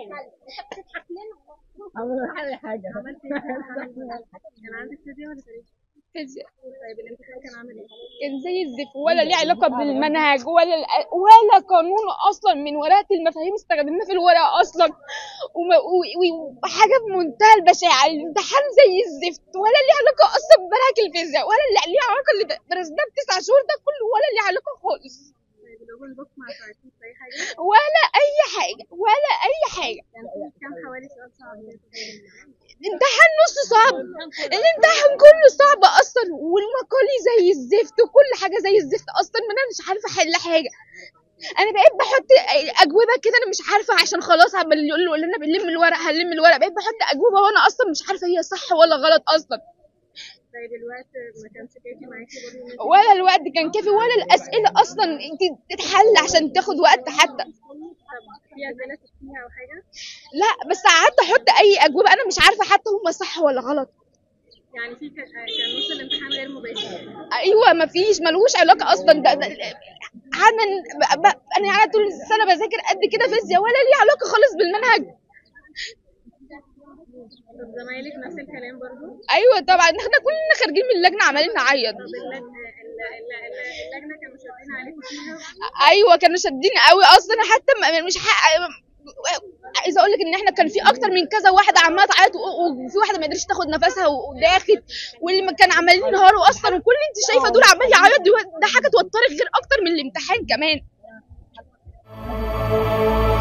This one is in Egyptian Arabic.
بتضحك لنا عملوا اي حاجه عملتي ايه في الامتحان كان عندك فيزياء ولا تاريخ؟ فيزياء طيب الامتحان كان عامل ايه؟ كان زي الزفت ولا ليه علاقة بالمنهج ولا الأ- ولا قانون أصلا من ورقة المفاهيم استخدمناه في الورقة أصلا وما- و- و- وحاجة في منتهى البشاعة الامتحان زي الزفت ولا ليه علاقة أصلا بمنهج الفيزياء ولا اللي ليه علاقة اللي درسناه في تسع شهور ده كله ولا ليه علاقة خالص طيب الاوبن بوك ما ساعدتيش في اي حاجه؟ ولا أي حاجة ولا أي حاجة كان في كام حوالي سؤال صعب الامتحان نص صعب الامتحان كله صعب اصلا والمقالي زي الزفت وكل حاجه زي الزفت اصلا ما انا مش عارفه احل حاجه انا بقيت بحط اجوبه كده انا مش عارفه عشان خلاص عمال يقول له لنا بنلم الورق هنلم الورق بقيت بحط اجوبه وانا اصلا مش عارفه هي صح ولا غلط اصلا طيب الوقت ما كانش كافي معاكي برضه إن إنتي- ولا الوقت كان كافي ولا الاسئله اصلا انت تتحل عشان تاخد وقت حتى طب في اسئله تشتيها او حاجه؟ لا بس قعدت احط اي اجوبه انا مش عارفه حتى هم صح ولا غلط يعني في كان كان نص الامتحان غير مباشر ايوه مفيش ملوش علاقه اصلا ده, ده انا ب- ب- انا قاعده طول السنه بذاكر قد كده فيزياء ولا ليه علاقه خالص بالمنهج طب زمايلك نفس الكلام برضه؟ ايوه طبعا احنا كلنا خارجين من اللجنه عمالين نعيط طب اللج- ال- ال- ال- اللجنه كانوا شادين عليكم فيها ايوه كانوا شادين قوي اصلا حتى م- مش حق عايزه اقول لك ان احنا كان في اكتر من كذا واحده عماله تعيط و- وفي واحده ما قدرتش تاخد نفسها و- وداخت واللي ما كان عمالين ينهاروا اصلا وكل اللي انت شايفه دول عمال يعيط دي- ده حاجه توترك غير اكتر من الامتحان كمان